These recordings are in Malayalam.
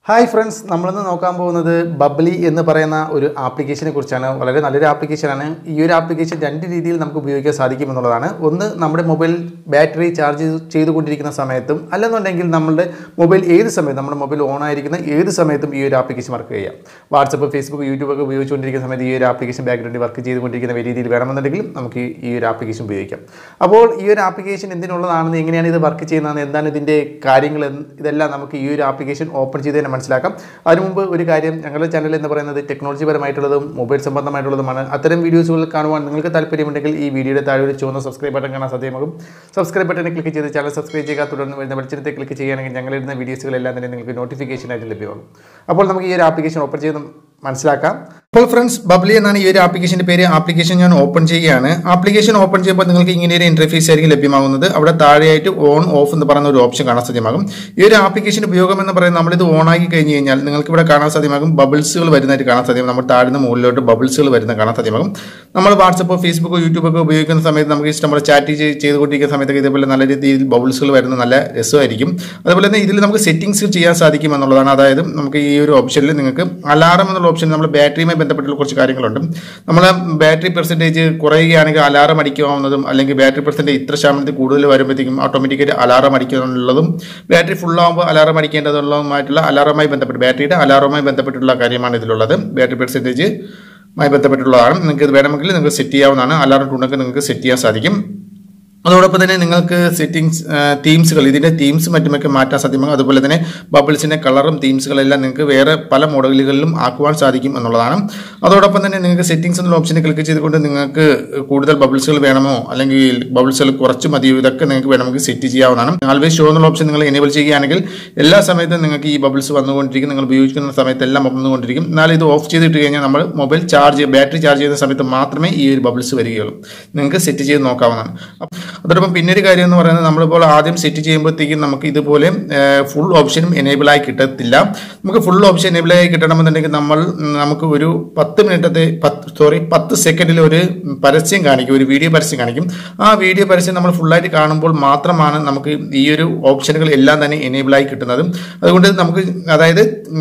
ഹായ് ഫ്രണ്ട്സ് നമ്മളിന്ന് നോക്കാൻ പോകുന്നത് ബബ്ലി എന്ന് പറയുന്ന ഒരു ആപ്ലിക്കേഷനെ കുറിച്ചാണ് വളരെ നല്ലൊരു ആപ്ലിക്കേഷനാണ് ഈ ഒരു ആപ്ലിക്കേഷൻ രണ്ട് രീതിയിൽ നമുക്ക് ഉപയോഗിക്കാൻ സാധിക്കും എന്നുള്ളതാണ് ഒന്ന് നമ്മുടെ മൊബൈൽ ബാറ്ററി ചാർജ് ചെയ്തുകൊണ്ടിരിക്കുന്ന സമയത്തും അല്ലെന്നുണ്ടെങ്കിൽ നമ്മുടെ മൊബൈൽ ഏത് സമയത്തും നമ്മുടെ മൊബൈൽ ഓൺ ആയിരിക്കുന്ന ഏത് സമയത്തും ഈ ഒരു ആപ്ലിക്കേഷൻ വർക്ക് ചെയ്യാം വാട്സപ്പ് ഫേസ്ബുക്ക് യൂട്യൂബ് ഒക്കെ ഉപയോഗിച്ചുകൊണ്ടിരിക്കുന്ന സമയത്ത് ഈ ഒരു ആപ്ലിക്കേഷൻ ബാക്ക്ഗ്രൗണ്ടിൽ വർക്ക് ചെയ്തുകൊണ്ടിരിക്കുന്ന രീതിയിൽ വേണമെന്നുണ്ടെങ്കിൽ നമുക്ക് ഈ ഒരു ആപ്ലിക്കേഷൻ ഉപയോഗിക്കാം അപ്പോൾ ഈ ഒരു ആപ്ലിക്കേഷൻ എന്തിനുള്ളതാണെന്ന് എങ്ങനെയാണ് ഇത് വർക്ക് ചെയ്യുന്നതെന്ന് എന്താണ് ഇതിൻ്റെ കാര്യങ്ങൾ എന്ന് ഇതെല്ലാം നമുക്ക് ഈ ഒരു ആപ്ലിക്കേഷൻ ഓപ്പൺ ചെയ്ത് തന്നെ മനസ്സിലാക്കാം അതിനു മുമ്പ് ഒരു കാര്യം ഞങ്ങളുടെ ചാനൽ എന്ന് പറയുന്നത് ടെക്നോളജി പരമായിട്ടുള്ളതും മൊബൈൽ സംബന്ധമായിട്ടുള്ളതുമാണ് അത്തരം വീഡിയോസുകൾ കാണുവാൻ നിങ്ങൾക്ക് താല്പര്യമുണ്ടെങ്കിൽ ഈ വീഡിയോയുടെ താഴെ ഒരു ചുവന്ന സബ്സ്ക്രൈബ് ബട്ടൺ കാണാൻ സാധ്യമാകും സബ്സ്ക്രൈബ് ബട്ടനെ ക്ലിക്ക് ചെയ്ത് ചാനൽ സബ്സ്ക്രൈബ് ചെയ്യുക തുടർന്ന് വരുന്ന വെളിച്ചത്തെ ക്ലിക്ക് ചെയ്യുകയാണെങ്കിൽ ഞങ്ങളിടുന്ന വീഡിയോസുകളെല്ലാം തന്നെ നിങ്ങൾക്ക് നോട്ടിഫിക്കേഷൻ ആയിട്ട് ലഭ്യമാകും അപ്പോൾ നമുക്ക് ഈ ഒരു ആപ്ലിക്കേഷൻ ഓപ്പൺ ചെയ്ത് മനസ്സിലാക്കാം അപ്പോൾ ഫ്രണ്ട്സ് ബബ്ലി എന്നാണ് ഈ ഒരു ആപ്ലിക്കേഷൻ്റെ പേര് ആപ്ലിക്കേഷൻ ഞാൻ ഓപ്പൺ ചെയ്യുകയാണ് ആപ്ലിക്കേഷൻ ഓപ്പൺ ചെയ്യുമ്പോൾ നിങ്ങൾക്ക് ഇങ്ങനെ ഒരു ഇന്റർഫേസ് ആയിരിക്കും ലഭ്യമാകുന്നത് അവിടെ താഴെയായിട്ട് ഓൺ ഓഫ് എന്ന് പറയുന്ന ഒരു ഓപ്ഷൻ കാണാൻ സാധ്യമാകും ഈ ഒരു ആപ്ലിക്കേഷൻ ഉപയോഗം എന്ന് പറയുന്നത് നമ്മളിത് ഓൺ ആക്കി കഴിഞ്ഞ് കഴിഞ്ഞാൽ നിങ്ങൾക്ക് ഇവിടെ കാണാൻ സാധ്യമാകും ബബിൾസുകൾ വരുന്നതായിട്ട് കാണാൻ സാധ്യമാകും നമ്മൾ താഴ്ന്ന മുകളിലോട്ട് ബബിൾസുകൾ വരുന്ന കാണാൻ സാധ്യമാകും നമ്മൾ വാട്സപ്പോ ഫേസ്ബുക്കോ യൂട്യൂബ് ഒക്കെ ഉപയോഗിക്കുന്ന സമയത്ത് നമുക്ക് ഇഷ്ടം പോലെ ചാറ്റ് ചെയ്തുകൊണ്ടിരിക്കുന്ന സമയത്തൊക്കെ ഇതേപോലെ നല്ല രീതിയിൽ ബബിൾസുകൾ വരുന്ന നല്ല രസമായിരിക്കും അതുപോലെ തന്നെ ഇതിൽ നമുക്ക് സെറ്റിംഗ്സ് ചെയ്യാൻ സാധിക്കും എന്നുള്ളതാണ് അതായത് നമുക്ക് ഈ ഒരു ഓപ്ഷനിൽ നിങ്ങൾക്ക് അലാറം എന്നുള്ള ഓപ്ഷൻ നമ്മൾ ബാറ്ററിയുമായി ബന്ധപ്പെട്ടുള്ള കുറച്ച് കാര്യങ്ങളുണ്ട് നമ്മൾ ബാറ്ററി പെർസെൻറ്റേജ് കുറയുകയാണെങ്കിൽ അലാറം അടിക്കാവുന്നതും അല്ലെങ്കിൽ ബാറ്ററി പെർസെൻറ്റേജ് ഇത്ര ശതമാനത്തിൽ കൂടുതൽ വരുമ്പോഴത്തേക്കും ഓട്ടോമാറ്റിക്കായിട്ട് അലാറം അടിക്കാനുള്ളതും ബാറ്ററി ഫുൾ ആകുമ്പോൾ അലാറം അടിക്കേണ്ടതുള്ളതുമായിട്ടുള്ള അലാറവുമായി ബന്ധപ്പെട്ട് ബാറ്ററിയുടെ അലാറവുമായി ബന്ധപ്പെട്ടുള്ള കാര്യമാണ് ഇതിലുള്ളത് ബാറ്ററി പെർസെൻറ്റേജ് മായി ബന്ധപ്പെട്ടുള്ളതാണ് നിങ്ങൾക്ക് ഇത് വേണമെങ്കിൽ നിങ്ങൾക്ക് സെറ്റ് ചെയ്യാവുന്നതാണ് അലാറം ടൂണൊക്കെ നിങ്ങൾക്ക് സെറ്റ് ചെയ്യാൻ സാധിക്കും അതോടൊപ്പം തന്നെ നിങ്ങൾക്ക് സെറ്റിംഗ്സ് തീംസുകൾ ഇതിൻ്റെ തീംസ് മറ്റുമൊക്കെ മാറ്റാൻ സാധ്യമാകും അതുപോലെ തന്നെ ബബിൾസിൻ്റെ കളറും തീംസുകളെല്ലാം നിങ്ങൾക്ക് വേറെ പല മോഡലുകളിലും ആക്കുവാൻ സാധിക്കും എന്നുള്ളതാണ് അതോടൊപ്പം തന്നെ നിങ്ങൾക്ക് സെറ്റിംഗ്സ് എന്നുള്ള ഓപ്ഷനിൽ ക്ലിക്ക് ചെയ്തുകൊണ്ട് നിങ്ങൾക്ക് കൂടുതൽ ബബിൾസുകൾ വേണമോ അല്ലെങ്കിൽ ബബിൾസുകൾ കുറച്ച് മതിയോ ഇതൊക്കെ നിങ്ങൾക്ക് വേണമെങ്കിൽ സെറ്റ് ചെയ്യാവുന്നതാണ് ആൾവേസ് ഷോ എന്നുള്ള ഓപ്ഷൻ നിങ്ങൾ എനേബിൾ ചെയ്യുകയാണെങ്കിൽ എല്ലാ സമയത്തും നിങ്ങൾക്ക് ഈ ബബിൾസ് വന്നുകൊണ്ടിരിക്കും നിങ്ങൾ ഉപയോഗിക്കുന്ന സമയത്തെല്ലാം വന്നുകൊണ്ടിരിക്കും എന്നാൽ ഇത് ഓഫ് ചെയ്തിട്ട് കഴിഞ്ഞാൽ നമ്മൾ മൊബൈൽ ചാർജ് ബാറ്ററി ചാർജ് ചെയ്യുന്ന സമയത്ത് മാത്രമേ ഈ ഒരു ബബിൾസ് വരികയുള്ളൂ നിങ്ങൾക്ക് സെറ്റ് ചെയ്ത് നോക്കാവുന്നതാണ് അതോടൊപ്പം പിന്നൊരു കാര്യം എന്ന് പറയുന്നത് നമ്മളിപ്പോൾ ആദ്യം സെറ്റ് ചെയ്യുമ്പോഴത്തേക്കും നമുക്ക് ഇതുപോലെ ഫുൾ ഓപ്ഷനും എനേബിൾ ആയി കിട്ടത്തില്ല നമുക്ക് ഫുൾ ഓപ്ഷൻ എനേബിൾ ആയി കിട്ടണമെന്നുണ്ടെങ്കിൽ നമ്മൾ നമുക്ക് ഒരു പത്ത് മിനിറ്റത്തെ പത്ത് സോറി പത്ത് സെക്കൻഡിൽ ഒരു പരസ്യം കാണിക്കും ഒരു വീഡിയോ പരസ്യം കാണിക്കും ആ വീഡിയോ പരസ്യം നമ്മൾ ഫുള്ളായിട്ട് കാണുമ്പോൾ മാത്രമാണ് നമുക്ക് ഈ ഒരു ഓപ്ഷനുകൾ എല്ലാം തന്നെ എനേബിൾ ആയി കിട്ടുന്നത് അതുകൊണ്ട് നമുക്ക് അതായത്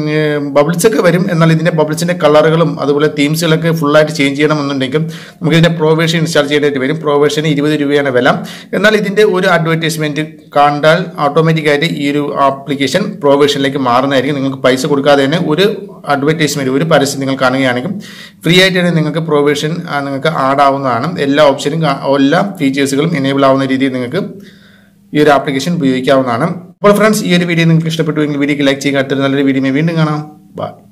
ബബിൾസ് ഒക്കെ വരും എന്നാൽ ഇതിന്റെ ബബിൾസിന്റെ കളറുകളും അതുപോലെ തീംസുകളൊക്കെ ഫുള്ളായിട്ട് ചേഞ്ച് ചെയ്യണമെന്നുണ്ടെങ്കിൽ നമുക്ക് ഇതിന്റെ പ്രൊവേഷൻ ഇൻസ്റ്റാൾ ചെയ്യേണ്ടി വരും പ്രൊവേഷൻ ഇരുപത് രൂപയാണ് വില എന്നാൽ ഇതിന്റെ ഒരു അഡ്വർടൈസ്മെന്റ് കണ്ടാൽ ഓട്ടോമാറ്റിക്കായിട്ട് ഈ ഒരു ആപ്ലിക്കേഷൻ പ്രൊവേഷനിലേക്ക് മാറുന്നതായിരിക്കും നിങ്ങൾക്ക് പൈസ കൊടുക്കാതെ തന്നെ ഒരു അഡ്വർടൈസ്മെന്റ് ഒരു പരസ്യം നിങ്ങൾ കാണുകയാണെങ്കിൽ ഫ്രീ ആയിട്ട് തന്നെ നിങ്ങൾക്ക് പ്രൊവേഷൻ നിങ്ങൾക്ക് ആഡ് ആവുന്നതാണ് എല്ലാ ഓപ്ഷനും എല്ലാ ഫീച്ചേഴ്സുകളും എനേബിൾ ആവുന്ന രീതിയിൽ നിങ്ങൾക്ക് ഈ ഒരു ആപ്ലിക്കേഷൻ ഉപയോഗിക്കാവുന്നതാണ് അപ്പോൾ ഫ്രണ്ട്സ് ഈ ഒരു വീഡിയോ നിങ്ങൾക്ക് ഇഷ്ടപ്പെട്ടുവെങ്കിൽ വീഡിയോക്ക് ലൈക്ക് ചെയ്യുക അടുത്തൊരു നല്ലൊരു വീഡിയോ വീണ്ടും കാണാം ബൈ